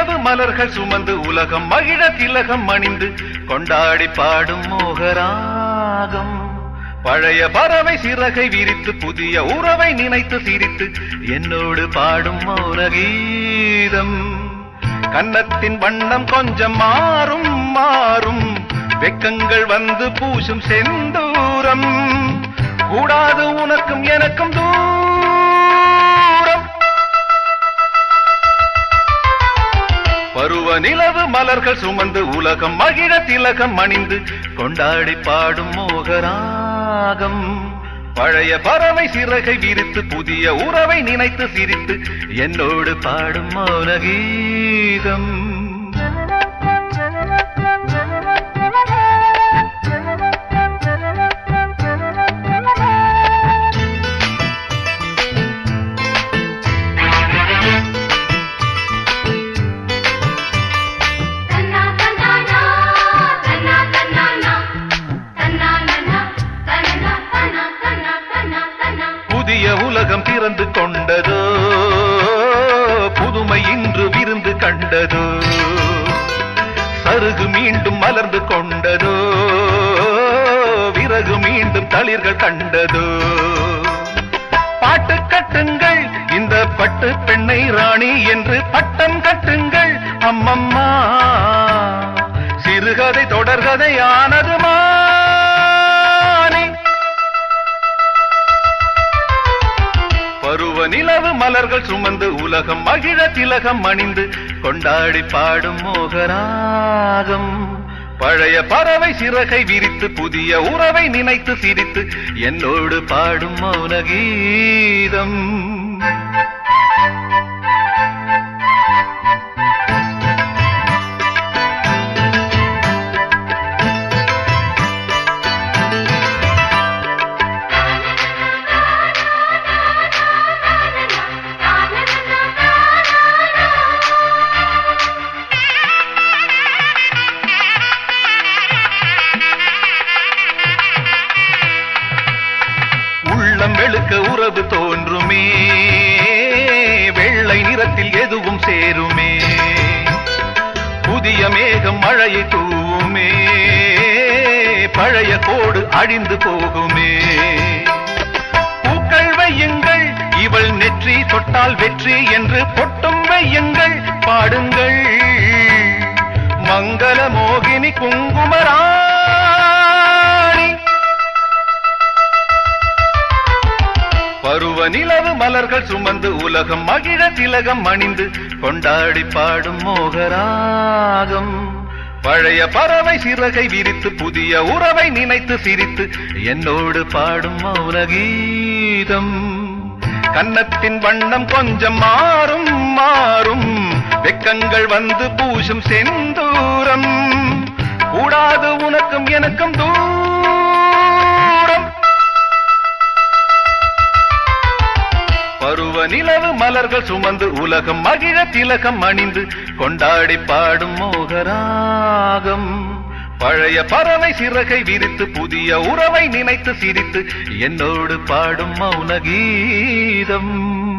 நிலவு மலர்கள் சுமந்து உலகம் மகிழ திலகம் அணிந்து கொண்டாடி பாடும் மோகராகம் பழைய பறவை சிறகை விரித்து புதிய உறவை நினைத்து சிரித்து என்னோடு பாடும் மௌனகீதம் கன்னத்தின் வண்ணம் கொஞ்சம் மாறும் மாறும் வெக்கங்கள் வந்து பூசும் செந்தூரம் கூடாது உனக்கும் எனக்கும் தூரம் பருவ நிலவு மலர்கள் சுமந்து உலகம் மகிழ திலகம் அணிந்து கொண்டாடி பாடும் மோகராகம் பழைய பறவை சிறகை விரித்து புதிய உறவை நினைத்து சிரித்து என்னோடு பாடும் மௌனகீதம் தன்னா தன்னானா தன்னா தன்னானா தன்னானனா தன்னா தன்னா தன்னா தன்னா தன்னா புதிய உலகம் திறந்து கொண்டதோ புதுமை இன்று விருந்து கண்டதோ சருகு மீண்டும் மலர்ந்து கொண்டதோ விறகு மீண்டும் தளிர்கள் கண்டதோ பாட்டு கட்டுங்கள் இந்த பட்டு பெண்ணை ராணி என்று பட்டம் கட்டுங்கள் அம்மம்மா சிறுகதை தொடர்கதை ஆனது மானே பருவ நிலவு மலர்கள் சுமந்து உலகம் மகிழ திலகம் அணிந்து கொண்டாடி பாடும் மோகராகம் பழைய பறவை சிறகை விரித்து புதிய உறவை நினைத்து சிரித்து என்னோடு பாடும் மௌனகீதம் உள்ளம் வெளுக்க உறவு தோன்றுமே வெள்ளை நிறத்தில் எதுவும் சேருமே புதிய மேகம் மழையை தூவுமே பழைய கோடு அழிந்து போகுமே பூக்கள் வையுங்கள் இவள் நெற்றி தொட்டால் வெற்றி என்று பொட்டும் வையுங்கள் பாடுங்கள் மங்கள மோகினி குங்குமராணி பருவ நிலவு மலர்கள் சுமந்து உலகம் மகிழ திலகம் அணிந்து கொண்டாடி பாடும் மோகராகம் பழைய பறவை சிறகை விரித்து புதிய உறவை நினைத்து சிரித்து என்னோடு பாடும் மௌனகீதம் கன்னத்தின் வண்ணம் கொஞ்சம் மாறும் மாறும் வெக்கங்கள் வந்து பூசும் செந்தூரம் கூடாது உனக்கும் எனக்கும் தூரம் பருவ நிலவு மலர்கள் சுமந்து உலகம் மகிழ திலகம் அணிந்து கொண்டாடி பாடும் மோகராகம் பழைய பறவை சிறகை விரித்து புதிய உறவை நினைத்து சிரித்து என்னோடு பாடும் மௌனகீதம்